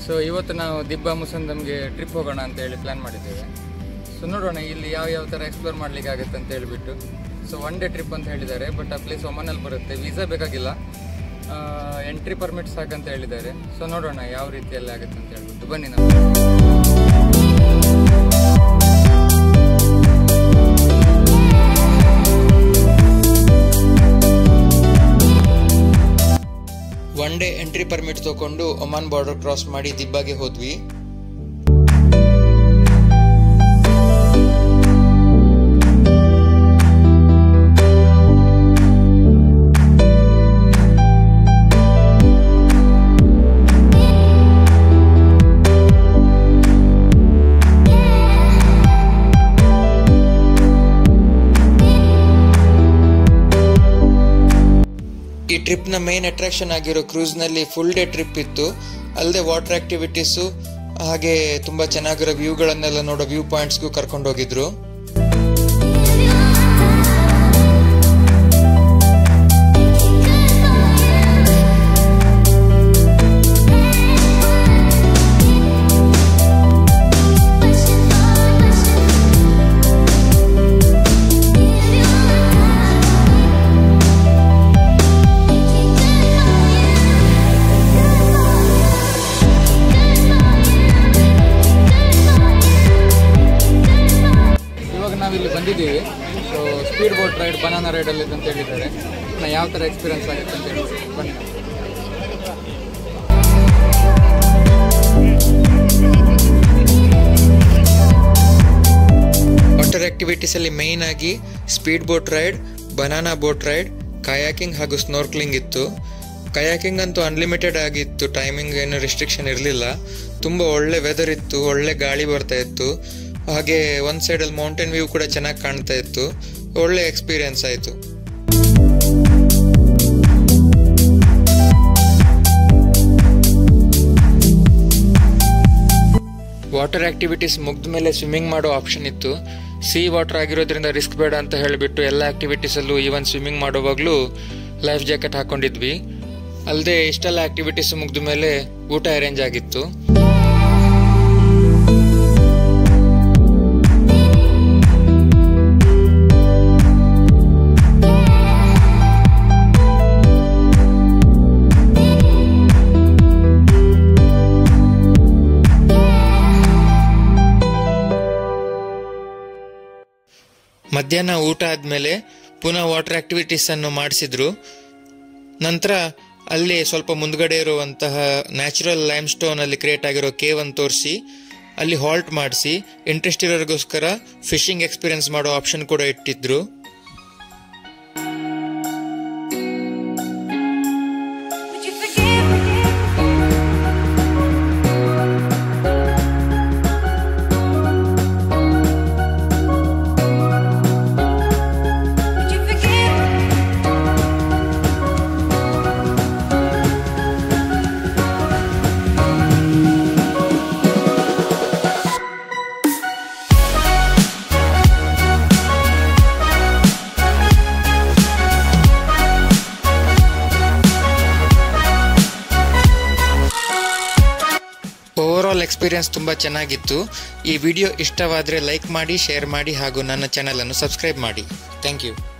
So ಇವತ್ತು ನಾವು ದಿಬ್ಬ ಮುಸಂದಮ್ಗೆ trip ಹೋಗೋಣ ಅಂತ ಹೇಳಿ ಪ್ಲ್ಯಾನ್ ಮಾಡಿದ್ದೇವೆ ಸೊ ನೋಡೋಣ ಇಲ್ಲಿ ಯಾವ ಯಾವ ಥರ ಎಕ್ಸ್ಪ್ಲೋರ್ ಮಾಡ್ಲಿಕ್ಕೆ ಆಗುತ್ತೆ ಅಂತ ಹೇಳಿಬಿಟ್ಟು ಸೊ ಒನ್ ಡೇ ಟ್ರಿಪ್ ಅಂತ ಹೇಳಿದ್ದಾರೆ ಬಟ್ ಆ ಪ್ಲೇಸ್ ಒಮನಲ್ಲಿ ಬರುತ್ತೆ ವೀಸಾ ಬೇಕಾಗಿಲ್ಲ ಎಂಟ್ರಿ ಪರ್ಮಿಟ್ ಸಾಕಂತ ಹೇಳಿದ್ದಾರೆ ಸೊ ನೋಡೋಣ ಯಾವ ರೀತಿಯಲ್ಲಿ ಆಗುತ್ತೆ ಅಂತ ಹೇಳ್ಬಿಟ್ಟು ಬನ್ನಿ ನಾವು ಒನ್ ಡೇ ಎಂಟ್ರಿ ಪರ್ಮಿಟ್ ತಗೊಂಡು ಒಮಾನ್ ಬಾರ್ಡರ್ ಕ್ರಾಸ್ ಮಾಡಿ ದಿಬ್ಬಾಗೆ ಹೋದ್ವಿ ಈ ಟ್ರಿಪ್ನ ಮೇನ್ ಅಟ್ರಾಕ್ಷನ್ ಆಗಿರೋ ಕ್ರೂಸ್ನಲ್ಲಿ ಫುಲ್ ಡೇ ಟ್ರಿಪ್ ಇತ್ತು ಅಲ್ಲದೆ ವಾಟರ್ ಆಕ್ಟಿವಿಟೀಸು ಹಾಗೆ ತುಂಬ ಚೆನ್ನಾಗಿರೋ ವ್ಯೂಗಳನ್ನೆಲ್ಲ ನೋಡೋ ವ್ಯೂ ಪಾಯಿಂಟ್ಸ್ಗೂ ಕರ್ಕೊಂಡು ಹೋಗಿದ್ರು ಇವಾಗ ನಾವಿಲ್ಲಿ ಬಂದಿದ್ದೀವಿ so speed boat ride banana ರೈಡಲ್ಲಿ ಅಂತ ಹೇಳಿದ್ದಾರೆ ನಾ ಯಾವ ಥರ ಎಕ್ಸ್ಪೀರಿಯನ್ಸ್ ಆಗುತ್ತೆ ಅಂತ ಹೇಳಿ ಬನ್ನಿ ವಾಟರ್ ಆಕ್ಟಿವಿಟೀಸಲ್ಲಿ ಮೇಯ್ನ್ ಆಗಿ speed boat ride banana boat ride kayaking ಹಾಗೂ ಸ್ನೋರ್ಕ್ಲಿಂಗ್ ಇತ್ತು ಕಯಾಕಿಂಗ್ ಅಂತೂ ಅನ್ಲಿಮಿಟೆಡ್ ಆಗಿತ್ತು ಟೈಮಿಂಗ್ ಏನು ರಿಸ್ಟ್ರಿಕ್ಷನ್ ಇರಲಿಲ್ಲ ತುಂಬ ಒಳ್ಳೆ ವೆದರ್ ಇತ್ತು ಒಳ್ಳೆ ಗಾಳಿ ಬರ್ತಾ ಇತ್ತು ಹಾಗೆ ಒಂದು ಸೈಡಲ್ಲಿ ಮೌಂಟೇನ್ ವ್ಯೂ ಕೂಡ ಚೆನ್ನಾಗಿ ಕಾಣ್ತಾ ಇತ್ತು ಒಳ್ಳೆ ಎಕ್ಸ್ಪೀರಿಯನ್ಸ್ ಆಯಿತು ವಾಟರ್ ಆಕ್ಟಿವಿಟೀಸ್ ಮುಗ್ದ ಮೇಲೆ ಸ್ವಿಮ್ಮಿಂಗ್ ಮಾಡೋ ಆಪ್ಷನ್ ಇತ್ತು ಸಿ ವಾಟರ್ ಆಗಿರೋದ್ರಿಂದ ರಿಸ್ಕ್ ಬೇಡ ಅಂತ ಹೇಳಿಬಿಟ್ಟು ಎಲ್ಲ ಆಕ್ಟಿವಿಟೀಸಲ್ಲೂ ಈವನ್ ಸ್ವಿಮ್ಮಿಂಗ್ ಮಾಡುವಾಗಲೂ ಲೈಫ್ ಜಾಕೆಟ್ ಹಾಕೊಂಡಿದ್ವಿ ಅಲ್ಲದೆ ಇಷ್ಟೆಲ್ಲ ಆಕ್ಟಿವಿಟೀಸ್ ಮುಗ್ದ ಮೇಲೆ ಊಟ ಅರೇಂಜ್ ಆಗಿತ್ತು ಮಧ್ಯಾಹ್ನ ಊಟ ಆದಮೇಲೆ ಪುನಃ ವಾಟರ್ ಆಕ್ಟಿವಿಟೀಸ್ ಅನ್ನು ಮಾಡಿಸಿದ್ರು ನಂತರ ಅಲ್ಲಿ ಸ್ವಲ್ಪ ಮುಂದ್ಗಡೆ ಇರುವಂತಹ ನ್ಯಾಚುರಲ್ ಲೈಮ್ ಸ್ಟೋನ್ ಅಲ್ಲಿ ಕ್ರಿಯೇಟ್ ಆಗಿರೋ ಕೇವ್ ಅನ್ನು ತೋರಿಸಿ ಅಲ್ಲಿ ಹಾಲ್ಟ್ ಮಾಡಿಸಿ ಇಂಟ್ರೆಸ್ಟ್ ಇರೋರಿಗೋಸ್ಕರ ಫಿಶಿಂಗ್ ಎಕ್ಸ್ಪೀರಿಯನ್ಸ್ ಮಾಡೋ ಆಪ್ಷನ್ ಕೂಡ ಇಟ್ಟಿದ್ರು Would you forgive me? Would you forgive me? Overall experience ತುಂಬ ಚೆನ್ನಾಗಿತ್ತು ಈ ವಿಡಿಯೋ ಇಷ್ಟವಾದರೆ ಲೈಕ್ ಮಾಡಿ ಶೇರ್ ಮಾಡಿ ಹಾಗೂ ನನ್ನ ಚಾನಲನ್ನು ಸಬ್ಸ್ಕ್ರೈಬ್ ಮಾಡಿ ಥ್ಯಾಂಕ್ ಯು